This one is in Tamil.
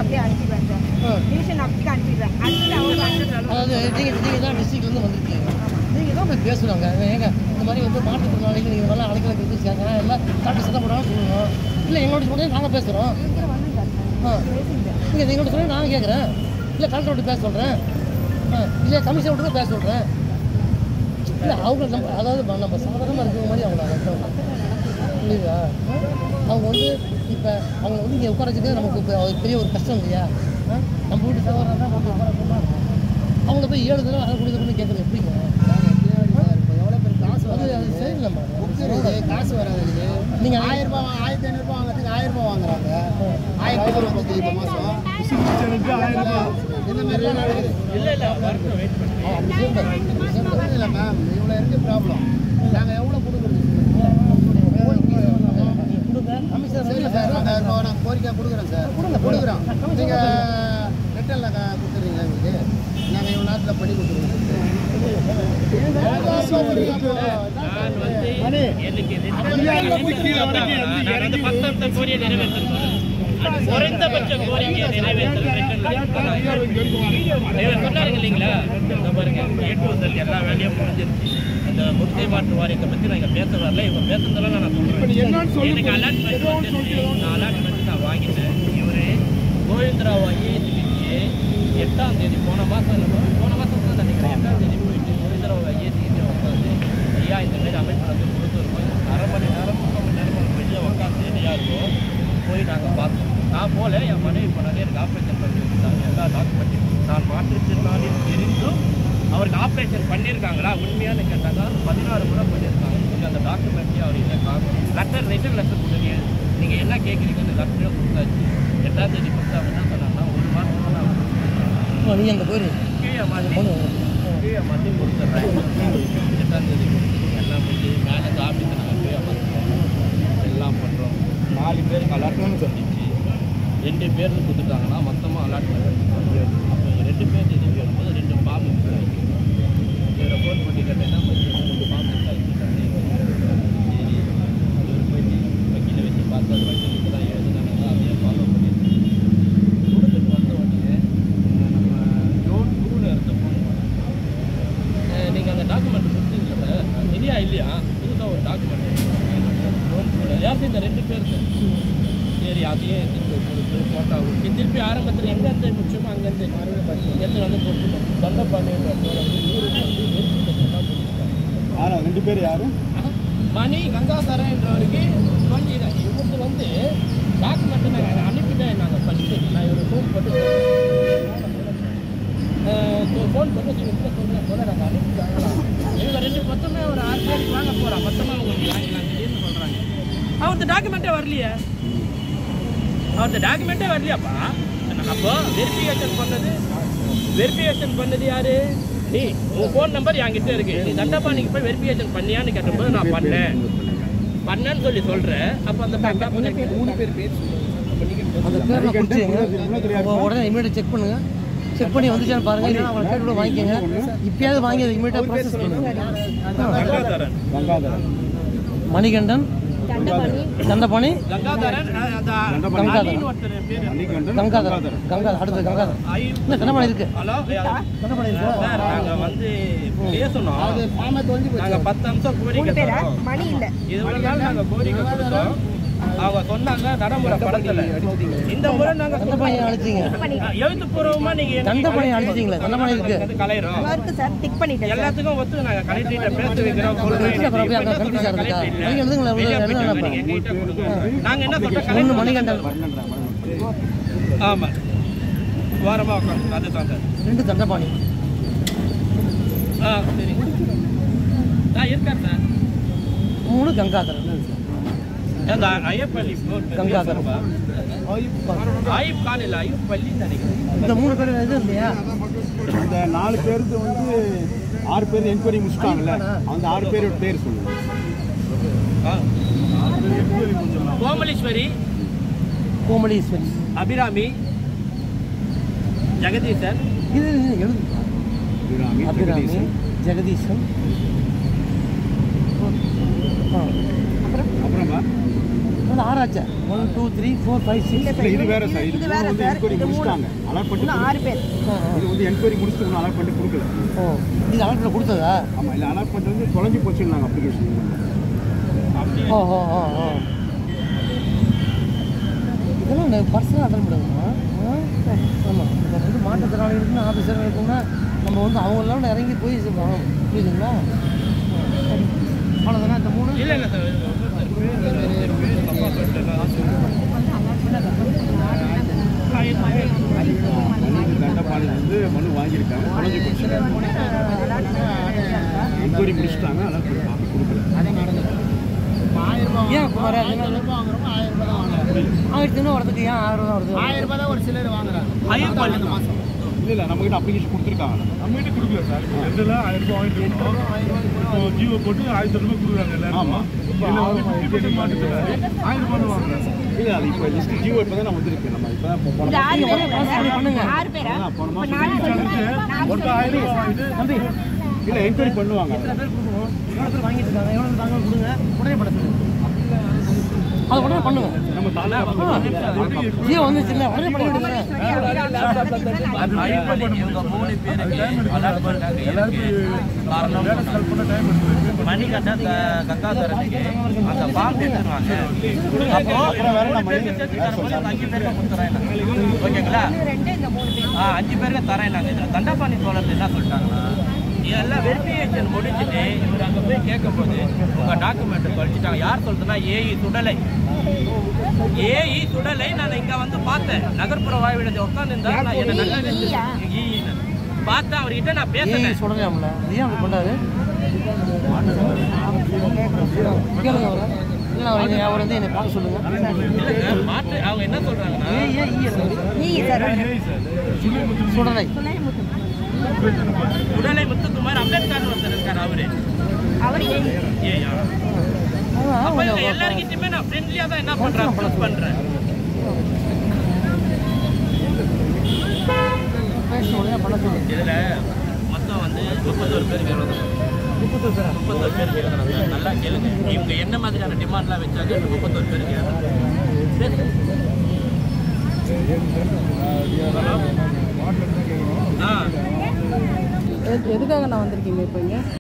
அப்படியே அனுப்பிடுவேன் சார் ஆ. டிவிஷன் ஆஃபீஸ்க்கு அனுப்பிடுவேன் அனுப்பிட்டு அவங்க அதாவது நீங்கள் நீங்கள் தான் டிஸ்ட்ரிக்ட்லேருந்து வந்திருக்கீங்க நீங்கள் தான் போய் பேசுவாங்க ஏங்க இந்த மாதிரி வந்து மாற்றுத்திறனாளிகள் நீங்கள் நல்லா அழைக்கலாம் இருந்துச்சாங்க எல்லாம் காட்டு சத்தம் போடாமல் சொல்லணும் இல்லை எங்களோட சொல்கிறேன் நாங்கள் பேசுகிறோம் சீக்கிரம் வந்துங்க ஆ சார் பேசுங்க நீங்கள் எங்களோட சொல்ல நான் கேட்குறேன் இல்லை கலெக்டர் விட்டு பேச சொல்கிறேன் ஆ இல்லை கமிஷன் விட்டு தான் பேச சொல்கிறேன் இல்லை அவங்க நம்ம அதாவது நம்ம- நம்ம சாதாரணமாக இருக்கிற மாதிரி அவங்கள அழைக்கிறோம் புரியுதா அவங்க வந்து இப்போ அவங்க வந்து இங்கே உட்கார வச்சுட்டு நமக்கு இப்போ அது பெரிய ஒரு கஷ்டம் இல்லையா ஆ? நம்ம வீட்டு சகோதரன் தான் வந்து உட்கார வைக்கணுமா? அவங்கள போய் ஏழு தடவை அதை கொடுக்குறதுன்னு கேட்குறது எப்படிங்க எவ்வளோ பேர் காசு அது வராது அது சரியில்லைம்மா புக்கு இருக்குது காசு வராது நீங்க நீங்கள் ஆயிரம் ரூபாய் வா- ஆயிரத்தி ஐநூறுபா வாங்குறதுக்கு ஆயிரம் ரூபாய் வாங்குறாங்க ஆயிரத்தி ஐநூறு வந்து இப்போ மாதம் இந்த மாதிரிலாம் நடக்குது அப்படி சொல்லுங்க இல்லை மேம் இவ்வளோ இருக்குது ப்ராப்ளம் நாங்கள் எவ்வளோ கொடுக்குறது கொடுங்க கமிஷனர் சரிங்க சார் நாங்கள் இப்போ நாங்கள் கோரிக்கை கொடுக்குறோம் சார் கொடுக்குறோம் நீங்கள் ரிட்டனில் கொடுத்துறீங்களா எங்களுக்கு நாங்கள் இவ்வளோ நேரத்தில் பண்ணி நான் வந்து எனக்கு நான் வந்து பத்தொன்பது கோரியை நிறைவேற்றணும் அது குறைந்தபட்ச கோரிக்கையை நிறைவேற்றணும் இவர் சொன்னாருங்க இல்லைங்களா இந்த பாருங்க ஏற்றுவதற்கு எல்லா வேலையும் முடிஞ்சிருச்சு அந்த முத்தை மாற்று வாரியத்தை பற்றி நான் இங்கே பேச வரல இவங்க பேசுறதெல்லாம் நான் சொல்றேன் எனக்கு அலாட்மெண்ட் வந்துருச்சு நான் அலாட்மெண்ட் நான் வாங்கிட்டேன் இவரு கோவிந்தராவ் ஐஏஎஸ்க்கு எட்டாம் தேதி போன மாதம் போன மாதம் தான் நினைக்கிறேன் எட்டாம் தேதி போயிட்டு கோவிந்தராவ் ஐஏஎஸ்க்கு உட்காந்து ஐயா இந்த மாதிரி அமைப்பு வந்து கொடுத்துருக்கோம் அரை மணி நேரம் முக்கால் மணி நேரம் அவங்க வெளியே உட்காந்து ரெடியாக இருக்கும் போய் நாங்கள் பார்த்தோம் நான் போல என் மனைவி இப்போ நிறைய எனக்கு ஆப்ரேஷன் பண்ணி வச்சுட்டாங்க எல்லா டாக்குமெண்ட்டையும் நான் மாற்றுத்திறனாளி தெரிந்தும் அவருக்கு ஆப்ரேஷன் பண்ணியிருக்காங்களா உண்மையானு கேட்டாங்க பதினாறு முறை பண்ணியிருக்காங்க கொஞ்சம் அந்த டாக்குமெண்ட்டையும் அவர் இல்லை லெட்டர் ரிட்டன் லெட்டர் கொடுங்க நீங்கள் என்ன கேட்குறீங்கன்னு லெட்டரே கொடுத்தாச்சு எட்டாம் தேதி கொடுத்தாங்க என்ன சொன்னாங்கன்னா ஒரு மாதம் நான் நீ அங்கே போயிரு கீழே மாற்றி கீழே மாற்றி கொடுத்துட்றேன் எட்டாம் தேதி கொடுத்து எல்லாம் முடிஞ்சு மேலே இந்த ஆஃபீஸில் நாங்கள் போய் அமர்த்துறோம் எல்லாம் பண்ணுறோம் நாலு பேருக்கு அலாட்மெண்ட் வந்துச்சு ரெண்டு பேர் கொடுத்துட்டாங்கன்னா மொத்தமாக அலாட்மெண்ட் அப்போ ரெண்டு பேர் இது வரும்போது ரெண்டு ஃபார்ம் இவரை ஃபோன் பண்ணி கேட்டேன்னா ரெண்டு ஃபார்ம் சரி இவர் போயிட்டு வக்கீலை வச்சு பார்த்து அது வக்கீலுக்கு தான் எழுதுனாங்க அதையே ஃபாலோ பண்ணிட்டு கொடுத்துட்டு வந்த உடனே நம்ம ஜோன் டூவில் இருந்த ஃபோன் நீங்கள் அந்த டாக்குமெண்ட் கொடுத்தீங்களா சார் இல்லையா இல்லையா புதுசாக ஒரு டாக்குமெண்ட் ஜோன் டூவில் யாருக்கு இந்த ரெண்டு பேருக்கு சரி அதையே திருப்பி கொடுத்து ஃபோட்டோ கொடுத்து திருப்பி ஆரம்பத்தில் எங்கேருந்து முடிச்சோமோ அங்கேருந்து எடுத்து வந்து கொடுத்துட்டோம் தண்டப்பாண்டியன்ற ஊருக்கு வந்து வெரிஃபிகேஷன் தான் பண்ணியிருக்காங்க யாரா ரெண்டு பேர் யாரு மணி கங்காசரன் என்றவருக்கு சொல்லி இவருக்கு வந்து டாக்குமெண்ட் நாங்கள் அனுப்பிட்டேன் நாங்கள் ஃபஸ்ட்டு நான் இவர் ஃபோன் போட்டு ஃபோன் போட்டு இவங்க சொல்ல சொல்ல நாங்கள் அனுப்பிட்டாங்களா இவங்க ரெண்டு மொத்தமே ஒரு ஆறு பேருக்கு வாங்க போகிறோம் மொத்தமாக உங்களுக்கு வாங்கிக்கலாம் திடீர்னு சொல்கிறாங்க அவருக்கு டாக்குமெண்ட்டே வரலையே அவருக்கு டாக்குமெண்ட்டே வரலையாப்பா அப்போ வெரிஃபிகேஷன் பண்ணது வெரிஃபிகேஷன் பண்ணது யாரு நீ உன் ஃபோன் நம்பர் என்கிட்ட இருக்கு நீ தண்டபாணிக்கு போய் வெரிஃபிகேஷன் பண்ணியான்னு கேட்டபோது நான் பண்ணேன் பண்ணேன்னு சொல்லி சொல்றேன் அப்போ அந்த மூணு பேர் பேர் அந்த பேர் நான் கொடுத்துங்க உடனே இமீடியட் செக் பண்ணுங்க செக் பண்ணி வந்துச்சான்னு பாருங்க இல்லைன்னா அவங்களை கேட்டு கூட வாங்கிக்கோங்க இப்பயாவது வாங்கி அதை இமீடியட்டாக ப்ராசஸ் பண்ணுங்க கங்காதரன் கங்காதரன் மணிகண்டன் தண்டபாணி தண்டபாணி கங்காதரன் அந்த கங்காதரன். அலின்னு ஒருத்தர் பேர் கங்காதர் கங்காதர் அடுத்து கங்காதர் இல்லை தண்டபாணி இருக்கு ஹலோ தண்டபாணி இருக்கு சார் நாங்கள் வந்து பேசணும் அது ஃபார்மை தொலைஞ்சு போச்சு நாங்கள் பத்து நிமிஷம் மூணு கோரிக்கை பேரா தரோம் மணி இல்லை இது ஒரு நாள் நாங்க கோரிக்கை கொடுத்தோம் அவங்க சொன்னாங்க நடைமுறை படத்துல இந்த முறை நாங்க தண்டபாணியை அழைச்சிங்க எழுத்துப்பூர்வமா நீங்க என்ன- தண்டபாணியை அழைச்சிங்களே தண்டபாணி இருக்கு அது கலையிறோம் இருக்கு சார் டிக் பண்ணிட்டேன் சார் எல்லாத்துக்கும் ஒத்து நாங்க கலெக்டர்கிட்ட பேச வைக்கிறோம் கலெக்டர் அப்புறம் போய் அங்கே கன்ஃபியூஸ் ஆகுதுக்கா நீங்க எழுதுங்களா எழுதுங்களா நீங்க எங்ககிட்ட கொடுங்க. நாங்க என்ன சொல்றோம் ஒன்று கலெக்டர் மணிகண்டன் வாரமா உட்காந்து அதுதான் சார் ரெண்டு தண்டபாணி ஆ சரி ஆ இருக்கார் சார் மூணு கங்காதர் அந்த ஐயப்பள்ளி கங்காதர். ஐயப் கான் இல்ல ஐயப் பள்ளி நினைக்கிறேன் இந்த மூணு பேர் இது இல்லையா இந்த நாலு பேருக்கு வந்து ஆறு பேர் என்கொயரி முடிச்சிட்டாங்கல்ல அந்த ஆறு பேரோட பேர் சொல்லுங்க ஆ. கோமலீஸ்வரி கோமலீஸ்வரி அபிராமி ஜெகதீசன் இது இது எழுது அபிராமி, அபிராமி ஜெகதீசன். வந்து ஆறாச்சா one two three four five six இல்ல, இது வேற சார் இது இது மூணு வேற வந்து சார். என்கொயரி இது மூணு. முடிச்சிட்டாங்க அலாட் பண்ணிட்டு இன்னும் ஆறு பேர் இது வந்து என்கொயரி முடிச்சுட்டு ஒன்றும் அலாட் பண்ணிட்டு கொடுக்கல ஓ இது அலர்ட்டில் கொடுத்ததா ஆமாம் இல்லை அலாட் பண்ணிட்டு வந்து தொலைஞ்சு போச்சுன்னாங்க அப்ளிகேஷன் ஓ ஓ ஓ ஓ இதெல்லாம் இந்த பர்சனல் அட்டன் பண்ணுங்கம்மா ஆமாம் இப்போ வந்து மாற்றுத்திறனாளிகளுக்குன்னு ஆஃபீஸர் இருக்குன்னா நம்ம வந்து அவங்களோட இறங்கி போய் இது வாங்கணும் புரியுதுங்களா சரி அவ்வளோதானே இந்த மூணு இல்லை இல்லை சார் தண்டபாணி வந்து மனு வாங்கியிருக்காங்க தொலைஞ்சு போச்சு என்கொயரி முடிச்சிட்டாங்க அலாட் பண்ணி காப்பி கொடுக்கல ஆயிரம் ரூபாய் ஏன் குமார் ஆயிரம் அதனால ரூபாய் வாங்குறோம் ஆயிரம் ரூபாய் தான் வாங்குறாங்க ஆயிரத்தி ஐநூறு வரதுக்கு ஏன் ஆயிரம் ரூபா வருது ஆயிரம் ரூபாய் தான் ஒரு சிலர் வாங்குறாங்க ஐயோ, அதான் இந்த மாசம் இல்லை இல்லை நம்மகிட்ட அப்ளிகேஷன் கொடுத்துருக்காங்க நம்மகிட்ட கொடுக்கல சார் இப்போ ரெண்டுல ஆயிரம் ரூபாய் வாங்கிட்டு இருக்கோம் இப்போ ஜியோ போட்டு ஆயிரத்தி ரூபாய் கொடுக்குறாங்க எல்லாரும் ஆமா. இதில் வந்து ஃபிஃப்டி பர்சன்ட் மாட்டுக்கிறாரு ஆயிரம் ரூபாய் வாங்குறாங்க இல்லை அது இப்போ லிஸ்ட் ஜியோ இப்போ தான் வந்திருக்கு நம்ம இப்போ தான் போன இது ஆறு பேர் அப்படி பண்ணுங்க. ஆறு பேரா அதான் போன இப்ப மாசம் நாலு சேனலுக்கு நாலு மொத்தம் ஆயிரம் ரூபாய் வாங்கிட்டு தம்பி இல்லை என்கொயரி பண்ணுவாங்க எத்தனை பேர் கொடுக்கணும் எவ்வளோ பேர் வாங்கிட்டு இருக்காங்க எவ்வளோ பேர் வாங்க கொடுங்க உடனே பண்ண சொல்லுங்க அது உடனே பண்ணுங்க நம்ம தாலுகா ஜியோ வந்துச்சுல்ல உடனே பண்ணி விடுங்க இவங்க மூணு பேருக்கு அலாட் பண்ணிட்டாங்க எதுக்கு? காரணம் மணி கட்ட கங்காதரனுக்கு அந்த ஃபார்ம் எடுத்துருவாங்க அப்போ அப்புறம் வேற என்ன மூணு பேருக்கு சேர்த்து தரும்போது அந்த அஞ்சு பேருக்கு கொடுத்துறேன் ஓகேங்களா ரெண்டு இந்த மூணு பேர் ஆ அஞ்சு பேருக்கு தரேன் நாங்கள் இதில் தண்டபாணி சோழர் என்ன சொல்லிட்டாங்கன்னா எல்லாம் வெரிஃபிகேஷன் முடிச்சுட்டு இவர் அங்கே போய் கேட்கும்போது உங்கள் டாக்குமெண்ட் கழிச்சிட்டாங்க யார் சொல்றதுன்னா ஏஇ சுடலை ஏஇ சுடலை நான் இங்கே வந்து பார்த்தேன் நகர்ப்புற வாழ்விடத்தை உட்காந்துருந்தா நான் என்ன நல்லா ஈயா? ஈன்னு. பார்த்தேன் அவர்கிட்ட நான் ஏய் பேசினேன் சொல்லலாம்ல அது ஏன் அப்படி பண்ணாரு கேளுங்க அவரை இல்லை அவர் என்னை- அவர் வந்து என்னை பார்க்க சொல்லுங்க இல்லைங்க மாற்று அவங்க என்ன சொல்றாங்கன்னா ஏய் ஏன் ஈ இருக்கு? நீ சார் சுடலை சுலைமுத்து சுடலை முத்துக்குமார் அம்பேத்கர் ஒருத்தர் இருக்கார் அவரு அவர் ஏழு ஏயா அதான் அப்ப இவங்க கொஞ்சம் எல்லாருக்கிட்டையுமே நான் ஃப்ரெண்ட்லியா தான் என்ன பண்றேன் ப்ளஸ் பண்றேன் பேச உடனே பண்ண சொல்லுங்க இதுல மொத்தம் வந்து முப்பத்தோரு பேர் வேணும் முப்பத்தொரு பேரா முப்பத்தோரு பேர் வேணும் நல்லா கேளுங்க இவங்க என்ன மாதிரியான டிமாண்ட்லாம் வச்சாங்க இந்த முப்பத்தோரு பேர் வேணும் ஆ எதுக்காக நான் வந்திருக்கீங்க இப்போ இங்கே